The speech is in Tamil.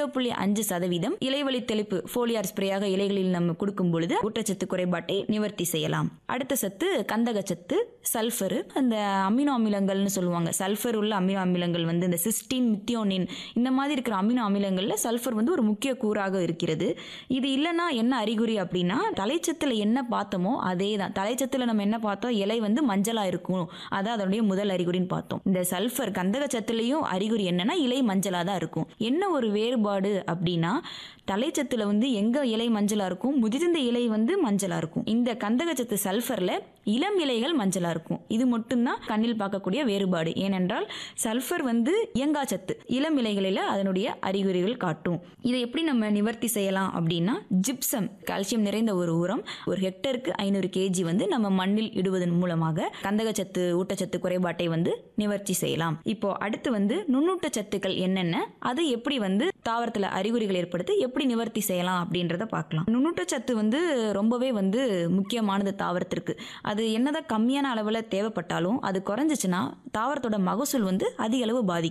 புள்ளி அஞ்சு சதவீதம் இலைவழி தெளிப்பு ஃபோலியார் ஸ்ப்ரேயாக இலைகளில் நம்ம கொடுக்கும் பொழுது ஊட்டச்சத்து குறைபாட்டை நிவர்த்தி செய்யலாம் அடுத்த சத்து கந்தகச்சத்து சல்ஃபர் அந்த அமினோ அமிலங்கள்னு சொல்லுவாங்க சல்ஃபர் உள்ள அமினோ அமிலங்கள் வந்து இந்த சிஸ்டின் மித்தியோனின் இந்த மாதிரி இருக்கிற அமினோ அமிலங்கள்ல சல்ஃபர் வந்து ஒரு முக்கிய கூறாக இருக்கிறது இது இல்லைன்னா என்ன அறிகுறி அப்படின்னா தலைச்சத்துல என்ன பார்த்தோமோ அதே தான் தலைச்சத்துல நம்ம என்ன பார்த்தோம் இலை வந்து மஞ்சளா இருக்கும் அதான் அதனுடைய முதல் அறிகுறின்னு பார்த்தோம் இந்த சல்ஃபர் கந்தகச்சத்துலயும் அறிகுறி என்னன்னா இலை மஞ்சளா தான் இருக்கும் என்ன ஒரு வேறுபாடு அப்படின்னா தலைச்சத்துல வந்து எங்க இலை மஞ்சளா இருக்கும் முதிர்ந்த இலை வந்து மஞ்சளா இருக்கும் இந்த கந்தகச்சத்து சல்ஃபர்ல இளம் இலைகள் மஞ்சளா இருக்கும் இது மட்டும்தான் கண்ணில் பார்க்கக்கூடிய வேறுபாடு ஏனென்றால் சல்ஃபர் வந்து இயங்காச்சத்து இளம் இலைகளில் அதனுடைய அறிகுறிகள் காட்டும் இதை எப்படி நம்ம நிவர்த்தி செய்யலாம் அப்படின்னா ஜிப்சம் கால்சியம் நிறைந்த ஒரு உரம் ஒரு ஹெக்டருக்கு ஐநூறு கேஜி வந்து நம்ம மண்ணில் இடுவதன் மூலமாக கந்தகச்சத்து ஊட்டச்சத்து குறைபாட்டை வந்து நிவர்த்தி செய்யலாம் இப்போ அடுத்து வந்து நுண்ணூட்டச்சத்துக்கள் என்னென்ன அது எப்படி வந்து தாவரத்துல அறிகுறிகள் ஏற்படுத்தி எப்படி நிவர்த்தி செய்யலாம் அப்படின்றத பார்க்கலாம் நுண்ணூட்டச்சத்து வந்து ரொம்பவே வந்து முக்கியமானது தாவரத்திற்கு அது என்னதான் கம்மியான அளவில் தேவைப்பட்டாலும் அது குறைஞ்சிச்சுன்னா தாவரத்தோட மகசூல் வந்து அதிக அளவு பாதிக்கும்